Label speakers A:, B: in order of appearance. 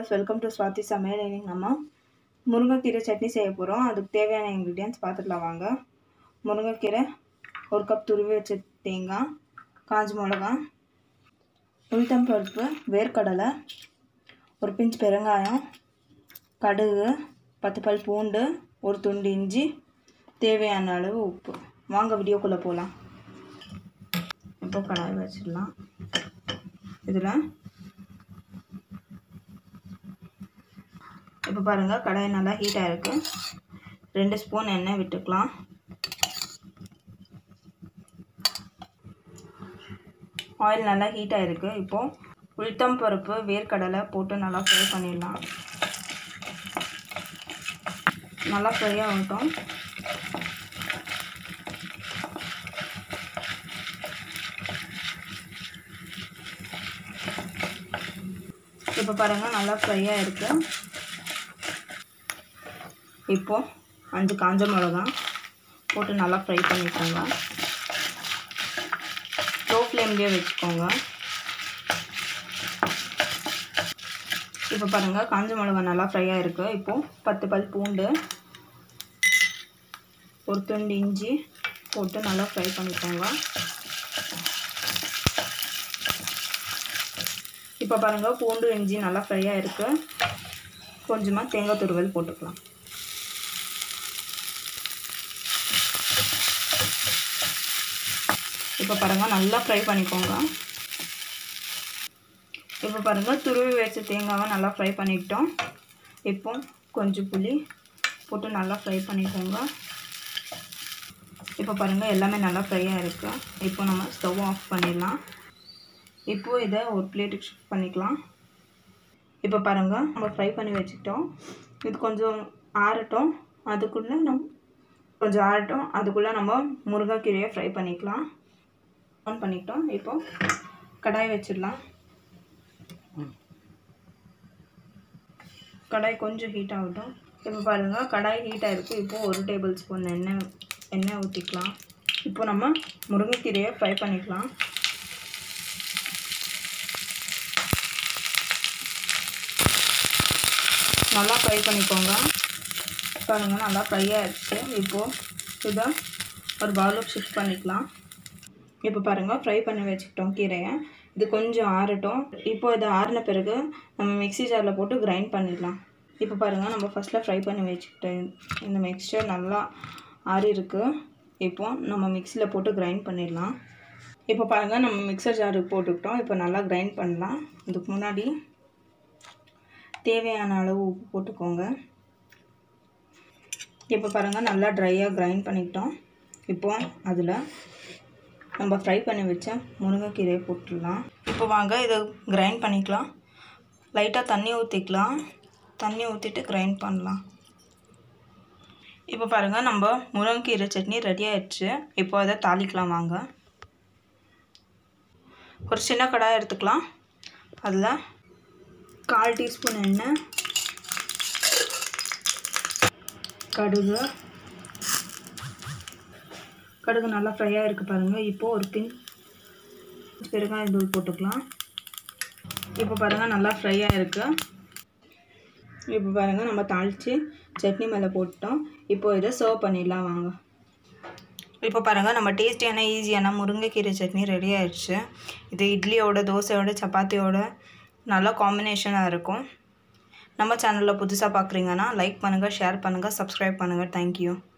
A: viewers welcome to Swathi சமையல் இன்னைக்கு நம்ம முருங்கைக்கீரை சட்னி செய்ய போகிறோம் அதுக்கு தேவையான இன்க்ரீடியன்ஸ் பார்த்துக்கலாம் வாங்க முருங்கைக்கீரை ஒரு கப் துருவி வச்ச தேங்காய் காஞ்ச மிளகா உளுத்தம் பருப்பு வேர்க்கடலை ஒரு பிஞ்ச் பெருங்காயம் கடுகு பத்து பல் பூண்டு ஒரு துண்டு இஞ்சி தேவையான அளவு உப்பு வாங்க வீடியோக்குள்ளே போகலாம் இப்போ கடாய் வச்சிடலாம் இதில் இப்போ பாருங்கள் கடாய் நல்லா ஹீட்டாக இருக்குது ரெண்டு ஸ்பூன் எண்ணெய் விட்டுக்கலாம் ஆயில் நல்லா ஹீட்டாக இருக்குது இப்போது உளுத்தம் பருப்பு வேர்க்கடலை போட்டு நல்லா ஃப்ரை பண்ணிடலாம் நல்லா ஃப்ரை ஆகட்டும் இப்போ பாருங்கள் நல்லா ஃப்ரையாக இருக்குது இப்போது அஞ்சு காஞ்ச மிளகா போட்டு நல்லா ஃப்ரை பண்ணிக்கோங்க லோ ஃப்ளேம்லேயே வச்சுக்கோங்க இப்போ பாருங்கள் காஞ்ச மிளகா நல்லா ஃப்ரையாக இருக்குது இப்போது பத்து பல் பூண்டு ஒரு துண்டு இஞ்சி போட்டு நல்லா ஃப்ரை பண்ணிக்கோங்க இப்போ பாருங்கள் பூண்டு இஞ்சி நல்லா ஃப்ரையாக இருக்குது கொஞ்சமாக தேங்காய் துருவல் போட்டுக்கலாம் இப்போ பாருங்கள் நல்லா ஃப்ரை பண்ணிக்கோங்க இப்போ பாருங்கள் துருவி வச்ச தேங்காவை நல்லா ஃப்ரை பண்ணிக்கிட்டோம் இப்போ கொஞ்சம் புளி போட்டு நல்லா ஃப்ரை பண்ணிக்கோங்க இப்போ பாருங்கள் எல்லாமே நல்லா ஃப்ரையாக இருக்குது இப்போ நம்ம ஸ்டவ் ஆஃப் பண்ணிடலாம் இப்போது இதை ஒரு பிளேட்டுக்கு ஷிஃப்ட் பண்ணிக்கலாம் இப்போ பாருங்கள் நம்ம ஃப்ரை பண்ணி வச்சுக்கிட்டோம் இது கொஞ்சம் ஆறட்டும் அதுக்குள்ளே நம் கொஞ்சம் ஆறட்டும் அதுக்குள்ளே நம்ம முருங்கைக்கீரையை ஃப்ரை பண்ணிக்கலாம் ஆன் பண்ணிக்கிட்டோம் இப்போ கடாய் வச்சிடலாம் கடாய் கொஞ்சம் ஹீட் ஆகட்டும் இப்போ பாருங்கள் கடாய் ஹீட்டாக இருக்குது இப்போது ஒரு டேபிள் ஸ்பூன் எண்ணெய் எண்ணெய் ஊற்றிக்கலாம் இப்போ நம்ம முருங்கைக்கீரையை ஃப்ரை பண்ணிக்கலாம் நல்லா ஃப்ரை பண்ணிக்கோங்க பாருங்கள் நல்லா ஃப்ரை ஆகிடுச்சு இப்போது இதை ஒரு பவுலுக்கு ஷிஃப்ட் பண்ணிக்கலாம் இப்போ பாருங்கள் ஃப்ரை பண்ணி வச்சுக்கிட்டோம் கீரையை இது கொஞ்சம் ஆறட்டும் இப்போ இது ஆறின பிறகு நம்ம மிக்ஸி ஜாரில் போட்டு கிரைண்ட் பண்ணிடலாம் இப்போ பாருங்கள் நம்ம ஃபஸ்ட்டில் ஃப்ரை பண்ணி வச்சுக்கிட்டேன் இந்த மிக்ஸ்சர் நல்லா ஆறி இருக்குது இப்போ நம்ம மிக்சியில் போட்டு கிரைண்ட் பண்ணிடலாம் இப்போ பாருங்கள் நம்ம மிக்சர் ஜாருக்கு போட்டுக்கிட்டோம் இப்போ நல்லா கிரைண்ட் பண்ணலாம் இதுக்கு முன்னாடி தேவையான அளவு உப்பு போட்டுக்கோங்க இப்போ பாருங்கள் நல்லா ட்ரையாக கிரைண்ட் பண்ணிக்கிட்டோம் இப்போ அதில் நம்ம ஃப்ரை பண்ணி வச்ச முருங்கைக்கீரையை போட்டுடலாம் இப்போ வாங்க இதை கிரைண்ட் பண்ணிக்கலாம் லைட்டாக தண்ணி ஊற்றிக்கலாம் தண்ணி ஊற்றிட்டு கிரைண்ட் பண்ணலாம் இப்போ பாருங்கள் நம்ம முருங்கைக்கீரை சட்னி ரெடி ஆயிடுச்சு இப்போ அதை தாளிக்கலாம் வாங்க ஒரு சின்ன கடாய் எடுத்துக்கலாம் அதில் கால் டீஸ்பூன் எண்ணெய் கடுகு கடுகு நல்லா ஃப்ரையாக இருக்குது பாருங்கள் இப்போது ஒரு பின் பெருங்காய தூள் போட்டுக்கலாம் இப்போ பாருங்கள் நல்லா ஃப்ரையாக இருக்குது இப்போ பாருங்கள் நம்ம தாளித்து சட்னி மேலே போட்டோம் இப்போது இதை சர்வ் பண்ணிடலாம் வாங்க இப்போ பாருங்கள் நம்ம டேஸ்டியான ஈஸியான முருங்கைக்கீரை சட்னி ரெடி ஆயிடுச்சு இது இட்லியோட தோசையோட சப்பாத்தியோட நல்ல காம்பினேஷனாக இருக்கும் நம்ம சேனலில் புதுசாக பார்க்குறீங்கன்னா லைக் பண்ணுங்கள் ஷேர் பண்ணுங்கள் சப்ஸ்கிரைப் பண்ணுங்கள் தேங்க்யூ